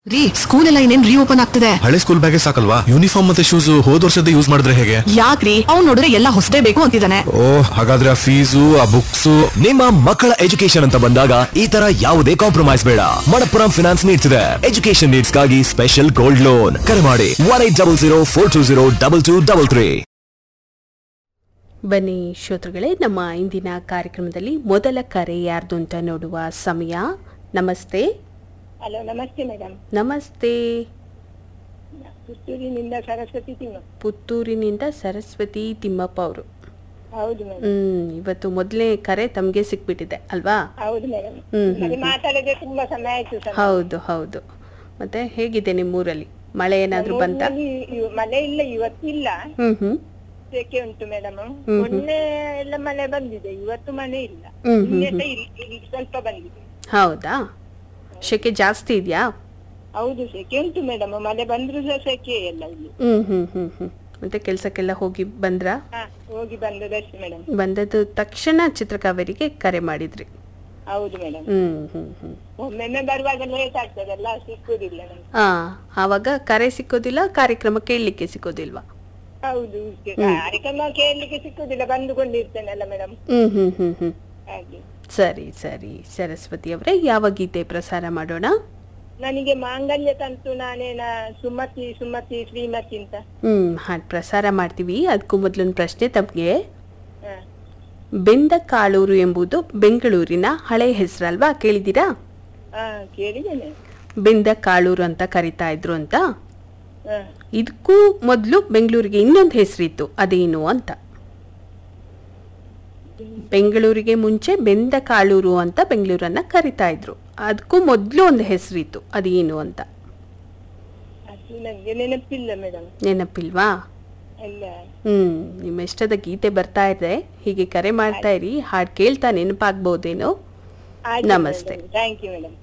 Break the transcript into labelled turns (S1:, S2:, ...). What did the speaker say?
S1: ರೀ ಸ್ಕೂಲ್ ಎಲ್ಲ ಇನ್ನೇನ್ ರೀಓಪನ್ ಆಗ್ತಿದೆ
S2: ಹಳೆ ಸ್ಕೂಲ್ ಬ್ಯಾಗೆ ಸಾಕಲ್ವಾ ಯೂನಿಫಾರ್ಮ್ ಮತ್ತೆ ಶೂಸ್ ಹೋದ್ ವರ್ಷದ ಯೂಸ್ ಮಾಡಿದ್ರೆ ಹೇಗೆ
S1: ಯಾಕ್ರಿ ಅವ್ನ್ ನೋಡಿದ್ರೆ ಎಲ್ಲ ಹೊಸದೇ ಬೇಕು ಅಂತಿದ್ದಾನೆ
S2: ಓ ಹಾಗಾದ್ರೆ ಆ ಫೀಸು ಆ ಬುಕ್ಸ್
S3: ನಿಮ್ಮ ಮಕ್ಕಳ ಎಜುಕೇಶನ್ ಅಂತ ಬಂದಾಗ ಈ ತರ ಯಾವುದೇ ಕಾಂಪ್ರಮೈಸ್ ಬೇಡ ಮಣಪ್ಪುರಂ ಫಿನಾನ್ಸ್ ನೀಡ್ತಿದೆ ಎಜುಕೇಶನ್ ನೀಡ್ಸ್ ಗಾಗಿ ಸ್ಪೆಷಲ್ ಗೋಲ್ಡ್ ಲೋನ್ ಕರೆ ಮಾಡಿ one eight double zero four two zero double two double three
S4: ಬನ್ನಿ ಶ್ರೋತೃಗಳೇ ನಮ್ಮ ಇಂದಿನ ಕಾರ್ಯಕ್ರಮದಲ್ಲಿ ಮೊದಲ ಕರೆ ಯಾರ್ದು ಅಂತ ನೋಡುವ ಸಮಯ ನಮಸ್ತೆ
S5: ಹಲೋ ನಮಸ್ತೆ ಮೇಡಮ್
S4: ನಮಸ್ತೆ
S5: ಪುತ್ತೂರಿನಿಂದ ಸರಸ್ವತಿ ತಿಮ್ಮ
S4: ಪುತ್ತೂರಿನಿಂದ ಸರಸ್ವತಿ ತಿಮ್ಮಪ್ಪ ಅವರು
S5: ಹೌದು ಮೇಡಮ್
S4: ಹ್ಮ್ ಇವತ್ತು ಮೊದಲನೇ ಕರೆ ತಮಗೆ ಸಿಕ್ಬಿಟ್ಟಿದೆ ಅಲ್ವಾ
S5: ಹೌದು ಮೇಡಮ್
S4: ಹ್ಮ್,
S5: ಮತ್ತೆ ಮಾತಾಡದೆ ತುಂಬಾ ಸಮಯ ಆಯ್ತು ಸರ್
S4: ಹೌದು ಹೌದು ಮತ್ತೆ ಹೇಗಿದೆ ನಿಮ್ಮೂರಲ್ಲಿ ಮಳೆ ಏನಾದ್ರೂ ಬಂತ
S5: ನಮ್ಮೂರಿನಲ್ಲಿ ಇವ್- ಮಳೆ ಇಲ್ಲ ಇವತ್ತಿಲ್ಲ
S4: ಹ್ಮ್ ಹ್ಮ್
S5: ಸೆಕೆ ಉಂಟು ಮೇಡಮ್ ಮೊನ್ನೆ ಎಲ್ಲ ಮಳೆ ಬಂದಿದೆ ಇವತ್ತು ಮಳೆ ಇಲ್ಲ
S4: ಹ್ಮ್,
S5: ನಿನ್ನೆ ಸಹ ಇಲ್ಲಿ ಇಲ್ಲಿ ಸ್ವಲ್ಪ ಬಂದಿದೆ
S4: ಹೌದಾ ಶೆಕೆ ಜಾಸ್ತಿ ಇದೆಯಾ
S5: ಹೌದು ಸೆಕೆ ಉಂಟು ಮೇಡಮ್ ಮಳೆ ಬಂದ್ರು ಸಹ ಸೆಕೆ ಎಲ್ಲ ಇಲ್ಲಿ
S4: ಹ್ಮ್ ಹ್ಮ್ ಹ್ಮ್ ಹ್ಮ್ ಮತ್ತೆ ಕೆಲ್ಸಕ್ಕೆಲ್ಲ ಹೋಗಿ ಬಂದ್ರಾ
S5: ಹಾ ಹೋಗಿ ಬಂದದಷ್ಟೇ ಮೇಡಮ್
S4: ಬಂದದ್ದು ತಕ್ಷಣ ಚಿತ್ರಕಾವೇರಿಗೆ ಕರೆ ಮಾಡಿದ್ರಿ
S5: ಹೌದು ಮೇಡಮ್
S4: ಹ್ಮ್ ಹ್ಮ್ ಹ್ಮ್
S5: ಒಮ್ಮೊಮ್ಮೆ ಬರುವಾಗ ಲೇಟ್ ಆಗ್ತದಲ್ಲ ಸಿಕ್ಕುದಿಲ್ಲ ನಮ್ಗೆ
S4: ಆ ಆವಾಗ ಕರೆ ಸಿಕ್ಕೋದಿಲ್ಲ ಕಾರ್ಯಕ್ರಮ ಕೇಳಲಿಕ್ಕೆ ಸಿಕ್ಕೋದಿಲ್ವಾ
S5: ಹೌದು ಕಾರ್ಯಕ್ರಮ ಕೇಳಲಿಕ್ಕೆ ಸಿಕ್ಕುದಿಲ್ಲ ಬಂದುಕೊಂಡಿರ್ತೇನಲ್ಲ ಮೇಡಮ್
S4: ಹ್ಮ್ ಹ್ಮ್ ಹ್ಮ್ ಹ್ಮ್
S5: ಹಾಗೆ
S4: ಸರಿ ಸರಿ ಸರಸ್ವತಿ ಅವರೇ ಯಾವ ಗೀತೆ ಪ್ರಸಾರ ಮಾಡೋಣ
S5: ನನಗೆ ಮಾಂಗಲ್ಯ ತಂತು ನಾನೇನ ಸುಮತಿ ಸುಮತಿ ಶ್ರೀಮತಿ ಅಂತ
S4: ಹ್ಮ್ ಹಾಡು ಪ್ರಸಾರ ಮಾಡ್ತೀವಿ ಅದಕ್ಕೂ ಮೊದಲೊಂದು ಪ್ರಶ್ನೆ ತಮಗೆ
S5: ಹ.
S4: ಬೆಂದ ಕಾಳೂರು ಎಂಬುದು ಬೆಂಗಳೂರಿನ ಹಳೆ ಹೆಸರಲ್ವಾ ಕೇಳಿದ್ದೀರಾ
S5: ಹಾ ಕೇಳಿದ್ದೇನೆ
S4: ಬೆಂದ ಕಾಳೂರು ಅಂತ ಕರಿತಾ ಇದ್ರು ಅಂತ
S5: ಹ.
S4: ಇದಕ್ಕೂ ಮೊದಲು ಬೆಂಗಳೂರಿಗೆ ಇನ್ನೊಂದು ಹೆಸರಿತ್ತು ಅದೇನು ಅಂತ ಬೆಂಗಳೂರಿಗೆ ಮುಂಚೆ ಬೆಂದ ಕಾಳೂರು ಅಂತ ಬೆಂಗಳೂರನ್ನ ಕರಿತಾ ಇದ್ರು ಅದಕ್ಕೂ ಮೊದಲು ಒಂದು ಹೆಸರಿತ್ತು ಅದೇನು ಅಂತ
S5: ಅದು ನನಗೆ ನೆನಪಿಲ್ಲ ಮೇಡಮ್
S4: ನೆನಪಿಲ್ವಾ
S5: ಇಲ್ಲ
S4: ಹ್ಮ್ ನಿಮ್ಮ ಇಷ್ಟದ ಗೀತೆ ಬರ್ತಾ ಇದೆ ಹೀಗೆ ಕರೆ ಮಾಡ್ತಾ ಇರಿ ಹಾಡು ಕೇಳ್ತಾ ನೆನಪಾಗ್ಬೋದೇನೋ ನಮಸ್ತೆ
S5: ಥ್ಯಾಂಕ್ ಯು ಮೇಡಮ್